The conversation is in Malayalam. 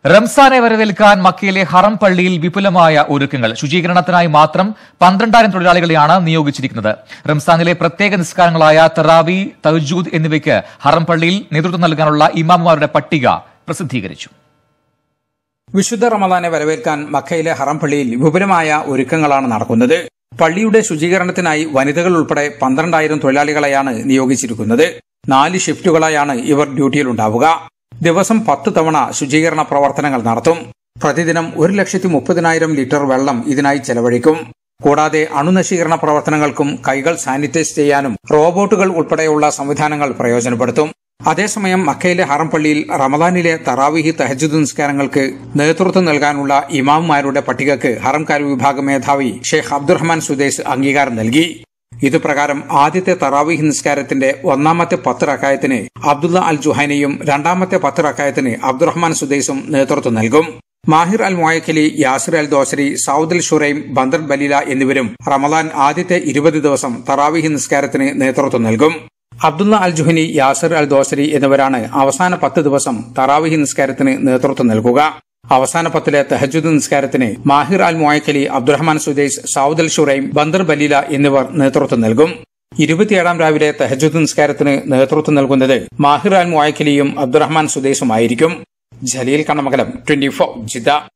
റംസാനെ വരവേൽക്കാൻ മക്കയിലെ ഹറം പള്ളിയിൽ വിപുലമായ ഒരുക്കങ്ങൾ ശുചീകരണത്തിനായി മാത്രം പന്ത്രണ്ടായിരം തൊഴിലാളികളെയാണ് നിയോഗിച്ചിരിക്കുന്നത് റംസാനിലെ പ്രത്യേക നിസ്കാരങ്ങളായ തറാവി തഹജൂദ് എന്നിവയ്ക്ക് ഹറം പള്ളിയിൽ നേതൃത്വം നൽകാനുള്ള ഇമാമുമാരുടെ പട്ടിക പ്രസിദ്ധീകരിച്ചു വിശുദ്ധ റമദാനെ വരവേൽക്കാൻ മക്കയിലെ ഹറം പള്ളിയിൽ വിപുലമായ ഒരുക്കങ്ങളാണ് നടക്കുന്നത് പള്ളിയുടെ ശുചീകരണത്തിനായി വനിതകൾ ഉൾപ്പെടെ പന്ത്രണ്ടായിരം തൊഴിലാളികളെയാണ് നിയോഗിച്ചിരിക്കുന്നത് നാല് ഷിഫ്റ്റുകളായാണ് ഇവർ ഡ്യൂട്ടിയിലുണ്ടാവുക ദിവസം പത്ത് തവണ ശുചീകരണ പ്രവർത്തനങ്ങൾ നടത്തും പ്രതിദിനം ഒരു ലക്ഷത്തി മുപ്പതിനായിരം ലിറ്റർ വെള്ളം ഇതിനായി ചെലവഴിക്കും കൂടാതെ അണുനശീകരണ പ്രവർത്തനങ്ങൾക്കും കൈകൾ സാനിറ്റൈസ് ചെയ്യാനും റോബോട്ടുകൾ ഉൾപ്പെടെയുള്ള സംവിധാനങ്ങൾ പ്രയോജനപ്പെടുത്തും അതേസമയം മക്കയിലെ ഹറം പള്ളിയിൽ റമദാനിലെ തറാവിഹി തഹജുദ് നിസ്കാരങ്ങൾക്ക് നേതൃത്വം നൽകാനുള്ള ഇമാമുമാരുടെ പട്ടികക്ക് ഹറംകാർ വിഭാഗം മേധാവി ഷെയ്ഖ് അബ്ദുറഹ്മാൻ സുദേശ് അംഗീകാരം നൽകി ഇതുപ്രകാരം ആദ്യത്തെ തറാവിഹ് നിസ്കാരത്തിന്റെ ഒന്നാമത്തെ പത്ത് റക്കായത്തിന് അബ്ദുള്ള അൽ ജുഹൈനയും രണ്ടാമത്തെ പത്ത് റക്കായത്തിന് അബ്ദുറഹ്മാൻ സുദൈസും നേതൃത്വം നൽകും Maher Al Muaiqly Yasser Al Dosari Saud Al Shuraim Bandar Baleela എന്നിവരും റമദാൻ ആദ്യത്തെ ഇരുപത് ദിവസം തറാവിഹ് നിസ്കാരത്തിന് നേതൃത്വം നൽകും Abdullah Al Juhani Yasser Al Dosari എന്നിവരാണ് അവസാന പത്ത് ദിവസം തറാവിഹി നിസ്കാരത്തിന് നേതൃത്വം നൽകുക അവസാന പത്തിലെ തെഹജുദ് നിസ്കാരത്തിന് Maher Al Muaiqly Abdurrahman Sudais Saud Al Shuraim Bandar Baleela എന്നിവർ നേതൃത്വം നൽകും ഇരുപത്തിയേഴാം രാവിലെ തെഹജുദ് നിസ്കാരത്തിന് നേതൃത്വം നൽകുന്നത് മാഹിർ അൽ മുയക്കലിയും അബ്ദുറഹ്മാൻ സുദൈസുമായിരിക്കും Jaleel Kannamangalam twenty four Jeddah